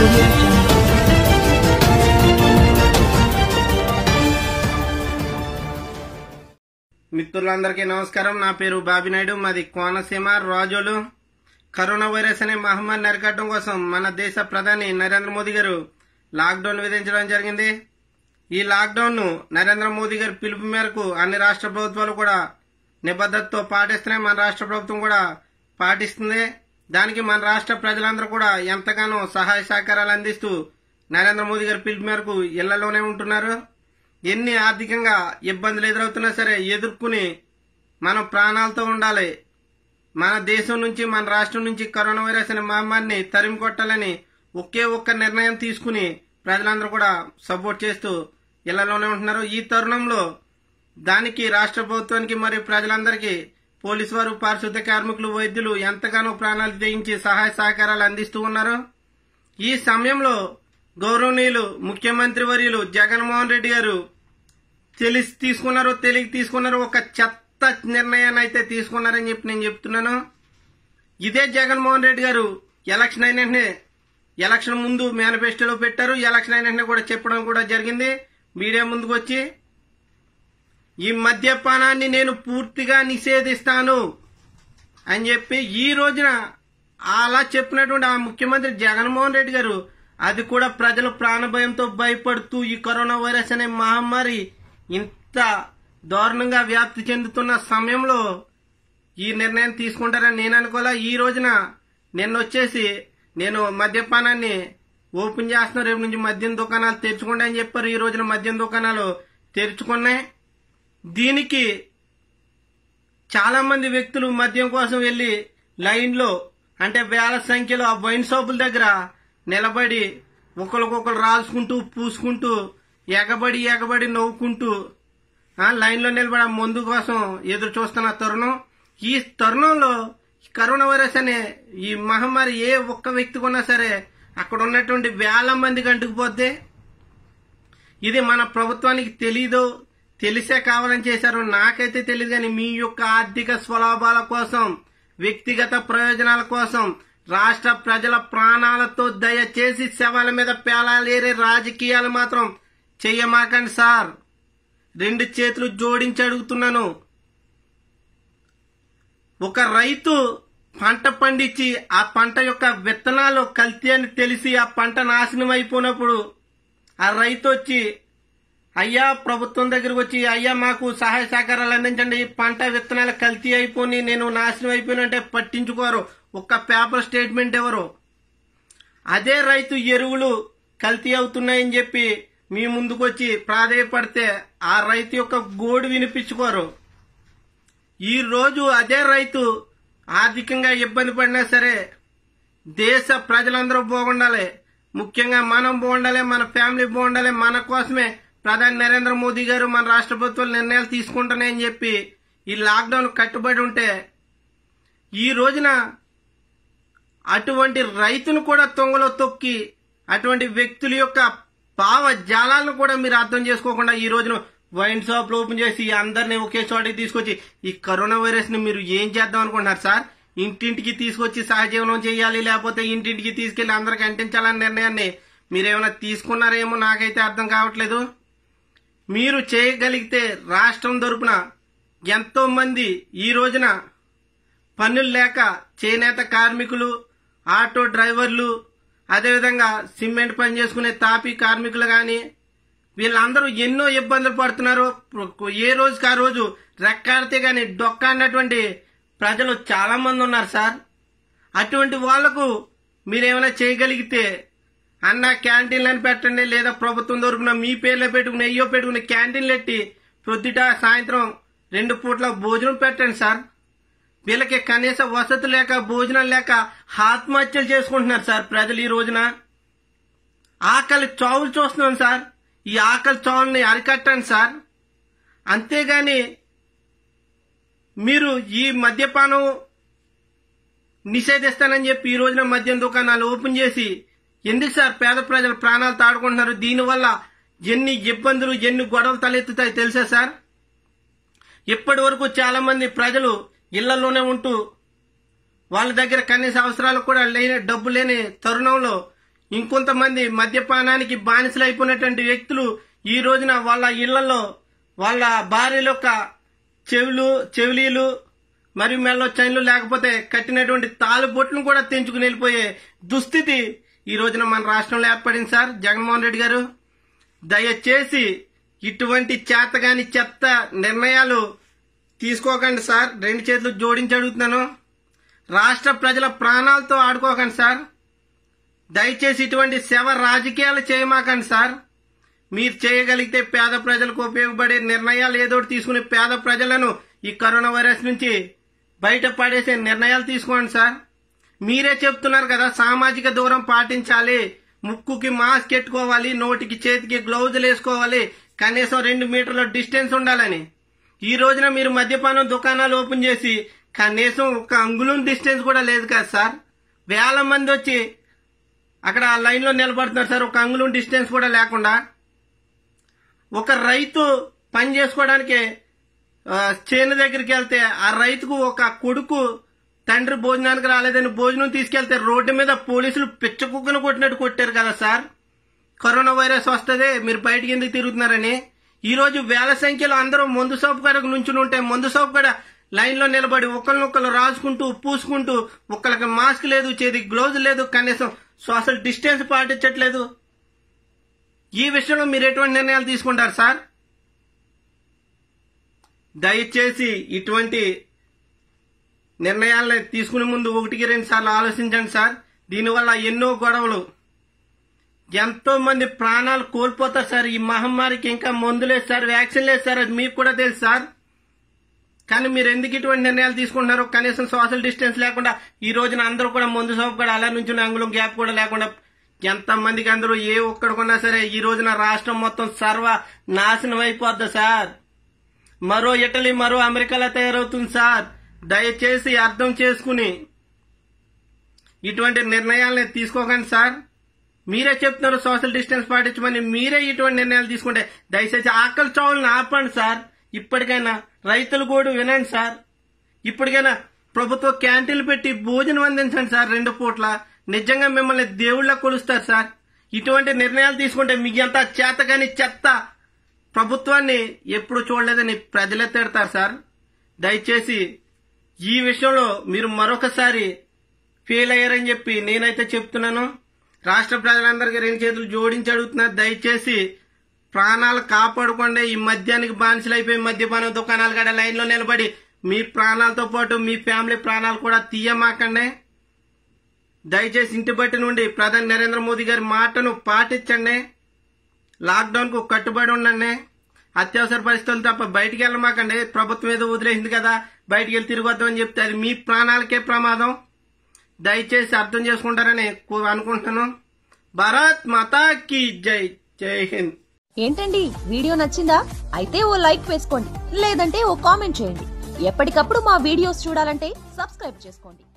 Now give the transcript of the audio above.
audio jungle. మిత్రులందరికీ నమస్కారం నా పేరు బాబినాయుడు మాది కోనసీమ రాజోలు కరోనా వైరస్ అనే మహమ్మారిని అరికట్టడం కోసం మన దేశ ప్రధాని నరేంద్ర మోదీ గారు లాక్డౌన్ విధించడం జరిగింది ఈ లాక్డౌన్ ను నరేంద్ర మోదీ గారి పిలుపు మేరకు అన్ని రాష్ట్ర ప్రభుత్వాలు కూడా నిబద్ధతతో పాటిస్తున్నాయి మన రాష్ట్ర ప్రభుత్వం కూడా పాటిస్తుంది దానికి మన రాష్ట్ర ప్రజలందరూ కూడా ఎంతగానో సహాయ సహకారాలు అందిస్తూ నరేంద్ర మోదీ గారి పిలుపు మేరకు ఇళ్లలోనే ఉంటున్నారు ఎన్ని ఆర్థికంగా ఇబ్బందులు ఎదురవుతున్నా సరే ఎదుర్కొని మనం ప్రాణాలతో ఉండాలి మన దేశం నుంచి మన రాష్ట్రం నుంచి కరోనా వైరస్ అనే మహమ్మారిని తరిమి కొట్టాలని ఒకే ఒక్క నిర్ణయం తీసుకుని ప్రజలందరూ కూడా సపోర్ట్ చేస్తూ ఇళ్లలోనే ఉంటున్నారు ఈ తరుణంలో దానికి రాష్ట్ర ప్రభుత్వానికి మరియు ప్రజలందరికీ పోలీసు వారు పారిశుద్ధ్య కార్మికులు వైద్యులు ఎంతగానో ప్రాణాలు తెగించి సహాయ సహకారాలు అందిస్తూ ఉన్నారు ఈ సమయంలో గౌరవనీయులు ముఖ్యమంత్రి వర్యులు జగన్మోహన్ రెడ్డి గారు తెలిసి తీసుకున్నారో తెలియక తీసుకున్నారో ఒక చెత్త నిర్ణయాన్ని అయితే తీసుకున్నారని చెప్పి నేను చెప్తున్నాను ఇదే జగన్మోహన్ రెడ్డి గారు ఎలక్షన్ అయిన వెంటనే ఎలక్షన్ ముందు మేనిఫెస్టోలో పెట్టారు ఎలక్షన్ అయిన వెంటనే కూడా చెప్పడం కూడా జరిగింది మీడియా ముందుకు వచ్చి ఈ మద్యపానాన్ని నేను పూర్తిగా నిషేధిస్తాను అని చెప్పి ఈ రోజున అలా చెప్పినటువంటి ఆ ముఖ్యమంత్రి జగన్మోహన్ రెడ్డి గారు అది కూడా ప్రజలు ప్రాణభయంతో భయపడుతూ ఈ కరోనా వైరస్ అనే మహమ్మారి ఇంత దారుణంగా వ్యాప్తి చెందుతున్న సమయంలో ఈ నిర్ణయం తీసుకుంటారని నేను అనుకోలే ఈ రోజున నిన్న వచ్చేసి నేను మద్యపానాన్ని ఓపెన్ చేస్తున్నా రేపు నుంచి మద్యం దుకాణాలు తెరుచుకోండి అని చెప్పారు ఈ రోజున మద్యం దుకాణాలు తెరుచుకున్నాయి దీనికి చాలా మంది వ్యక్తులు మద్యం కోసం వెళ్లి లైన్లో అంటే వేల సంఖ్యలో ఆ వైన్ షాపుల దగ్గర నిలబడి ఒకరికొకరు రాల్చుకుంటూ పూసుకుంటూ ఎగబడి ఎగబడి నవ్వుకుంటూ ఆ లైన్లో నిలబడి ఆ మందు కోసం ఎదురు చూస్తున్న తరుణం ఈ తరుణంలో ఈ కరోనా వైరస్ అనే ఈ మహమ్మారి ఏ ఒక్క వ్యక్తి కొన్నా సరే అక్కడ ఉన్నటువంటి వేల మందికి అంటుకుపోద్ది ఇది మన ప్రభుత్వానికి తెలీదు తెలిసే కావాలని చేశారు నాకైతే తెలియదు కానీ మీ యొక్క ఆర్థిక స్వలాభాల కోసం వ్యక్తిగత ప్రయోజనాల కోసం రాష్ట్ర ప్రజల ప్రాణాలతో దయచేసి శవాల మీద పేలాలేరే రాజకీయాలు మాత్రం చెయ్యమాకండి సార్ రెండు చేతులు జోడించి అడుగుతున్నాను ఒక రైతు పంట పండించి ఆ పంట యొక్క విత్తనాలు కల్తీ అని తెలిసి ఆ పంట నాశనం అయిపోయినప్పుడు ఆ రైతు వచ్చి అయ్యా ప్రభుత్వం దగ్గరకు వచ్చి అయ్యా మాకు సహాయ సహకారాలు అందించండి ఈ పంట విత్తనాలు కల్తీ అయిపోయి నేను నాశనం అయిపోయినంటే పట్టించుకోరు ఒక్క పేపర్ స్టేట్మెంట్ ఎవరు అదే రైతు ఎరువులు కల్తీ అవుతున్నాయని చెప్పి మీ ముందుకొచ్చి ప్రాధేయపడితే ఆ రైతు యొక్క గోడు వినిపించుకోరు ఈ రోజు అదే రైతు ఆర్థికంగా ఇబ్బంది పడినా సరే దేశ ప్రజలందరూ బాగుండాలి ముఖ్యంగా మనం బాగుండాలి మన ఫ్యామిలీ బాగుండాలి మన కోసమే ప్రధాని నరేంద్ర మోదీ గారు మన రాష్ట్ర ప్రభుత్వాలు నిర్ణయాలు తీసుకుంటున్నాయని చెప్పి ఈ లాక్డౌన్ కట్టుబడి ఉంటే ఈ రోజున అటువంటి రైతును కూడా తొంగలో తొక్కి అటువంటి వ్యక్తుల యొక్క భావ జాలాలను కూడా మీరు అర్థం చేసుకోకుండా ఈ రోజున వైన్ షాప్లు ఓపెన్ చేసి అందరినీ ఒకే చోటికి తీసుకొచ్చి ఈ కరోనా వైరస్ ని మీరు ఏం చేద్దాం అనుకుంటున్నారు సార్ ఇంటింటికి తీసుకొచ్చి సహజీవనం చేయాలి లేకపోతే ఇంటింటికి తీసుకెళ్లి అందరికి అంటించాలనే నిర్ణయాన్ని మీరేమైనా తీసుకున్నారేమో నాకైతే అర్థం కావట్లేదు మీరు చేయగలిగితే రాష్ట్రం తరపున ఎంతో మంది ఈ రోజున పనులు లేక చేనేత కార్మికులు ఆటో డ్రైవర్లు అదేవిధంగా సిమెంట్ పని చేసుకునే తాపీ కార్మికులు కానీ వీళ్ళందరూ ఎన్నో ఇబ్బందులు పడుతున్నారు ఏ రోజుకి ఆ రోజు రెక్కాడితే గాని డొక్కాడినటువంటి ప్రజలు చాలా మంది ఉన్నారు సార్ అటువంటి వాళ్లకు మీరేమైనా చేయగలిగితే అన్న క్యాంటీన్లను పెట్టండి లేదా ప్రభుత్వం దొరుకున మీ పేర్లో పెట్టుకుని అయ్యో పెట్టుకుని క్యాంటీన్లు ఎట్టి ప్రొద్దుట సాయంత్రం రెండు పూట్ల భోజనం పెట్టండి సార్ వీళ్ళకి కనీస వసతి లేక భోజనం లేక ఆత్మహత్యలు చేసుకుంటున్నారు సార్ ప్రజలు ఈ రోజున ఆకలి చావులు చూస్తున్నాం సార్ ఈ ఆకలి చావుల్ని అరికట్టండి సార్ అంతేగాని మీరు ఈ మద్యపానం నిషేధిస్తానని చెప్పి ఈ రోజున మద్యం దుకాణాలు ఓపెన్ చేసి ఎందుకు సార్ పేద ప్రజల ప్రాణాలు తాడుకుంటున్నారు దీనివల్ల ఎన్ని ఇబ్బందులు ఎన్ని గొడవలు తలెత్తుతాయి తెలుసా సార్ ఇప్పటి వరకు చాలా మంది ప్రజలు ఇళ్లలోనే ఉంటూ వాళ్ళ దగ్గర కనీస అవసరాలు కూడా లేని డబ్బు లేని తరుణంలో ఇంకొంతమంది మద్యపానానికి బానిసలైపోయినటువంటి వ్యక్తులు ఈ రోజున వాళ్ళ ఇళ్లలో వాళ్ళ భార్యల యొక్క చెవులు చెవిలీలు మరియు మెల్లో చైన్లు లేకపోతే కట్టినటువంటి తాలుబొట్లను కూడా తెంచుకుని వెళ్ళిపోయే దుస్థితి ఈ రోజున మన రాష్ట్రంలో ఏర్పడింది సార్ జగన్మోహన్ రెడ్డి గారు దయచేసి ఇటువంటి చేతగాని చెత్త నిర్ణయాలు తీసుకోకండి సార్ రెండు చేతులు జోడించి అడుగుతున్నాను రాష్ట్ర ప్రజల ప్రాణాలతో ఆడుకోకండి సార్ దయచేసి ఇటువంటి సేవ రాజకీయాలు చేయమాకండి సార్ మీరు చేయగలిగితే పేద ప్రజలకు ఉపయోగపడే నిర్ణయాలు ఏదో ఒకటి తీసుకుని పేద ప్రజలను ఈ కరోనా వైరస్ నుంచి బయట పడేసే నిర్ణయాలు తీసుకోండి సార్ మీరే చెప్తున్నారు కదా సామాజిక దూరం పాటించాలి ముక్కుకి మాస్క్ పెట్టుకోవాలి నోటికి చేతికి గ్లౌజులు వేసుకోవాలి కనీసం రెండు మీటర్ల డిస్టెన్స్ ఉండాలని ఈ రోజున మీరు మద్యపానం దుకాణాలు ఓపెన్ చేసి కనీసం ఒక అంగుళం డిస్టెన్స్ కూడా లేదు కదా సార్ వేల మంది వచ్చి అక్కడ ఆ లైన్లో నిలబడుతున్నారు సార్ ఒక అంగుళం డిస్టెన్స్ కూడా లేకుండా ఒక రైతు పని చేసుకోవడానికి ఆ, చేను దగ్గరికి వెళ్తే ఆ రైతుకు ఒక కొడుకు తండ్రి భోజనానికి రాలేదని భోజనం తీసుకెళ్తే రోడ్డు మీద పోలీసులు పిచ్చ కుక్కను కొట్టినట్టు కొట్టారు కదా సార్ కరోనా వైరస్ వస్తుంది మీరు బయటికి ఎందుకు తిరుగుతున్నారని ఈ రోజు వేల సంఖ్యలో అందరూ మందు సోపు కాడకు నుంచుని ఉంటే మందు సోపు కాడ లైన్ లో నిలబడి ఒకరినొకరు రాసుకుంటూ పూసుకుంటూ ఒకరికి మాస్క్ లేదు చేతికి గ్లౌజ్ లేదు కనీసం సోషల్ డిస్టెన్స్ పాటించట్లేదు ఈ విషయంలో మీరు ఎటువంటి నిర్ణయాలు తీసుకుంటారు సార్ దయచేసి ఇటువంటి నిర్ణయాలను తీసుకునే ముందు ఒకటికి రెండు సార్లు ఆలోచించండి సార్ దీనివల్ల ఎన్నో గొడవలు ఎంతో మంది ప్రాణాలు కోల్పోతారు సార్ ఈ మహమ్మారికి ఇంకా మందు లేదు సార్ వ్యాక్సిన్ లేదు సార్ అది మీకు కూడా తెలుసు సార్ కానీ మీరు ఎందుకు ఇటువంటి నిర్ణయాలు తీసుకుంటున్నారు కనీసం సోషల్ డిస్టెన్స్ లేకుండా ఈ రోజున అందరూ కూడా మందు సోపు కూడా అలా నుంచి అంగుళం గ్యాప్ కూడా లేకుండా ఎంత మందికి అందరూ ఏ ఒక్కడికున్నా సరే ఈ రోజున రాష్ట్రం మొత్తం సర్వ నాశనం అయిపోద్ది సార్ మరో ఇటలీ మరో అమెరికాలో తయారవుతుంది సార్ దయచేసి అర్థం చేసుకుని ఇటువంటి నిర్ణయాలను తీసుకోకండి సార్ మీరే చెప్తున్నారు సోషల్ డిస్టెన్స్ పాటించమని మీరే ఇటువంటి నిర్ణయాలు తీసుకుంటే దయచేసి ఆకలి చావులను ఆపండి సార్ ఇప్పటికైనా రైతులు కూడా వినండి సార్ ఇప్పటికైనా ప్రభుత్వ క్యాంటీన్లు పెట్టి భోజనం అందించండి సార్ రెండు పూట్ల నిజంగా మిమ్మల్ని దేవుళ్ళ కొలుస్తారు సార్ ఇటువంటి నిర్ణయాలు తీసుకుంటే మీకు ఎంత చేతగాని చెత్త ప్రభుత్వాన్ని ఎప్పుడు చూడలేదని ప్రజలే తిడతారు సార్ దయచేసి ఈ విషయంలో మీరు మరొకసారి ఫెయిల్ అయ్యారని చెప్పి నేనైతే చెప్తున్నాను రాష్ట్ర ప్రజలందరికీ రెండు చేతులు జోడించి అడుగుతున్నా దయచేసి ప్రాణాలు కాపాడుకోండి ఈ మద్యానికి బానిసలైపోయి మద్యపానం దుకాణాలు కాడ లైన్లో నిలబడి మీ ప్రాణాలతో పాటు మీ ఫ్యామిలీ ప్రాణాలు కూడా తీయమాకండి దయచేసి ఇంటి బట్టి నుండి ప్రధాని నరేంద్ర మోదీ గారి మాటను పాటించండి లాక్డౌన్ కు కట్టుబడి ఉండండి అత్యవసర పరిస్థితులు తప్ప బయటికి వెళ్ళమాకండి ప్రభుత్వం ఏదో వదిలేసింది కదా బయటికి వెళ్ళి తిరగొద్దామని చెప్తే అది మీ ప్రాణాలకే ప్రమాదం దయచేసి అర్థం చేసుకుంటారని కు- అనుకుంటున్నాను భారత్ మాతా కీ జై జై హింద్ ఏంటండి వీడియో నచ్చిందా అయితే ఓ లైక్ వేసుకోండి లేదంటే ఓ కామెంట్ చేయండి ఎప్పటికప్పుడు మా వీడియోస్ చూడాలంటే సబ్స్క్రైబ్ చేసుకోండి